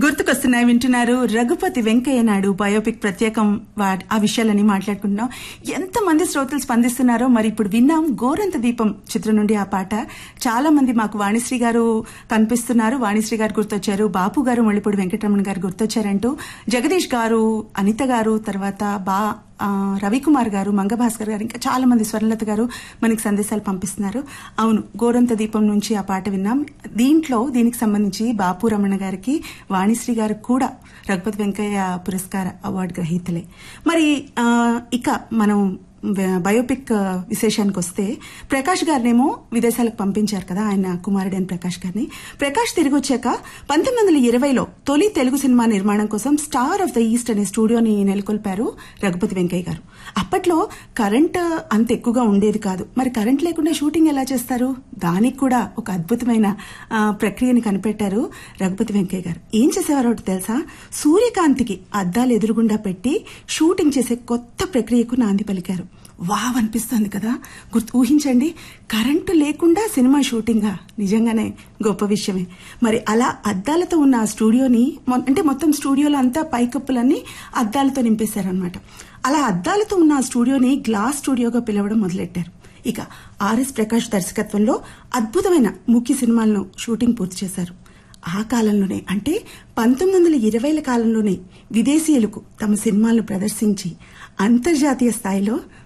గుర్తుకొస్తున్నాయి వింటున్నారు రఘుపతి వెంకయ్య నాయుడు బయోపిక్ ప్రత్యేకం వా- ఆ విషయాలని మాట్లాడుకుంటున్నాం ఎంతమంది శ్రోతలు స్పందిస్తున్నారో మరి ఇప్పుడు విన్నాం గోరంత దీపం చిత్రం నుండి ఆ పాట చాలా మంది మాకు వాణిశ్రీ గారు కనిపిస్తున్నారు వాణిశ్రీ గారు గుర్తొచ్చారు బాపు గారు మళ్ళీపూడి వెంకటరమణ గారు గుర్తొచ్చారంటూ జగదీష్ గారు అనిత గారు తర్వాత బా ఆ, రవికుమార్ గారు మంగభాస్కర్ గారు ఇంకా చాలా మంది స్వర్ణలత గారు మనకి సందేశాలు పంపిస్తున్నారు అవును గోరంత దీపం నుంచి ఆ పాట విన్నాం దీంట్లో దీనికి సంబంధించి బాపు రమణ గారికి వాణిశ్రీ గారు కూడా రఘుపతి వెంకయ్య పురస్కార అవార్డు గ్రహీతలే మరి ఆ, ఇక మనం బ- బయోపిక్ ఆ, విశేషానికి వస్తే ప్రకాష్ గారినేమో విదేశాలకు పంపించారు కదా ఆయన కుమారుడైన ప్రకాష్ గారిని ప్రకాష్ తిరిగి వచ్చాక పంతొమ్మిది వందల ఇరవైలో తొలి తెలుగు సినిమా నిర్మాణం కోసం స్టార్ ఆఫ్ ద ఈస్ట్ అనే స్టూడియోని నెలకొల్పారు రఘుపతి వెంకయ్య గారు అప్పట్లో కరెంట్ అంత ఎక్కువగా ఉండేది కాదు మరి కరెంట్ లేకుండా షూటింగ్ ఎలా చేస్తారు దానికి కూడా ఒక అద్భుతమైన ఆ, ప్రక్రియని కనిపెట్టారు రఘుపతి వెంకయ్య గారు ఏం చేసేవారో ఒకటి తెలుసా సూర్యకాంతికి అద్దాలు ఎదురుగుండా పెట్టి షూటింగ్ చేసే కొత్త ప్రక్రియకు నాంది పలికారు వావ్ అనిపిస్తుంది కదా గుర్తు ఊహించండి కరెంటు లేకుండా సినిమా షూటింగా నిజంగానే గొప్ప విషయమే మరి అలా అద్దాలతో ఉన్న ఆ స్టూడియోని మొ- అంటే మొత్తం స్టూడియోలో అంతా పైకప్పులన్నీ అద్దాలతో నింపేశారనమాట అలా అద్దాలతో ఉన్న ఆ స్టూడియోని గ్లాస్ స్టూడియోగా పిలవడం మొదలెట్టారు ఇక ఆర్ఎస్ ప్రకాష్ దర్శకత్వంలో అద్భుతమైన ముఖ్య సినిమాలను షూటింగ్ పూర్తి చేశారు ఆ కాలంలోనే అంటే పంతొమ్మిది వందల ఇరవైల కాలంలోనే విదేశీయులకు తమ సినిమాలను ప్రదర్శించి అంతర్జాతీయ స్థాయిలో